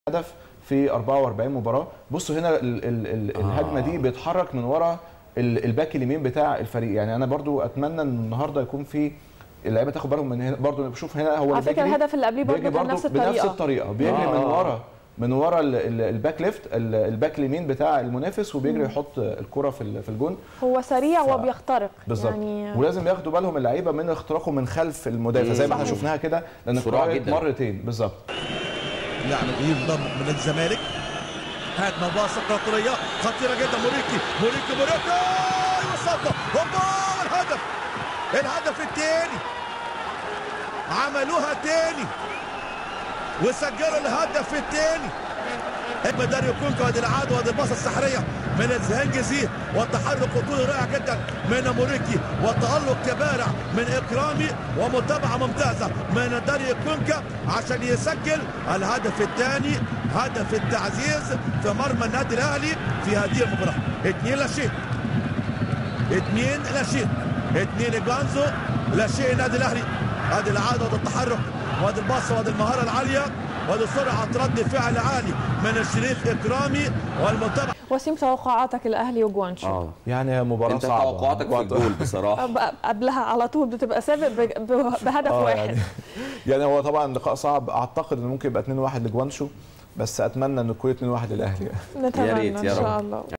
هدف في 44 مباراه بصوا هنا ال ال ال آه. الهجمه دي بيتحرك من ورا ال- الباك اليمين بتاع الفريق يعني انا برضو اتمنى ان النهارده يكون في اللعيبه تاخد بالهم من هنا برضو بشوف هنا هو على اللي فكره بيجري الهدف اللي قبليه بيجري برضه كان برضو نفس بنفس الطريقه الطريقه بيجري آه. من ورا من ورا ال- ال- الباك ليفت ال- الباك اليمين بتاع المنافس وبيجري يحط الكره في ال- في الجون هو سريع ف- وبيخترق بالظبط يعني ولازم ياخدوا بالهم اللعيبه من اختراقه من خلف المدافع زي ما احنا صحيح. شفناها كده لان سرعة الكره جدا. مرتين بالظبط يعني ينضم من الزمالك هات مباصة قطرية خطيرة جدا موريكي موريكي موريكي وصدها هوبا الهدف الهدف الثاني عملوها تاني وسجلوا الهدف الثاني اما داريو كونكو وادي العاد وادي الباصة السحرية من الزهنجزي والتحرك الطولي رائع جدا من موريكي والتألق كبارع من إكرامي ومتابعة ممتازة من داريو كونكا عشان يسجل الهدف الثاني هدف التعزيز في مرمى النادي الأهلي في هذه المباراة اثنين لا شيء اثنين لا شيء اثنين جانزو لا شيء النادي الاهلي ادي العاده وادي التحرك وادي الباصه وادي المهاره العاليه وادي سرعه رد فعل عالي من الشريف اكرامي والمتابعه وسيم توقعاتك الاهلي وجوانشو اه يعني مباراه انت صعبه توقعاتك في الجول بصراحه أب- قبلها على طول بتبقى سابق ب- ب- بهدف آه واحد يعني يعني هو طبعا لقاء صعب اعتقد انه ممكن يبقى 2-1 لجوانشو بس اتمنى انه يكون 2-1 للاهلي نتمنى ريت ان يا شاء رب. الله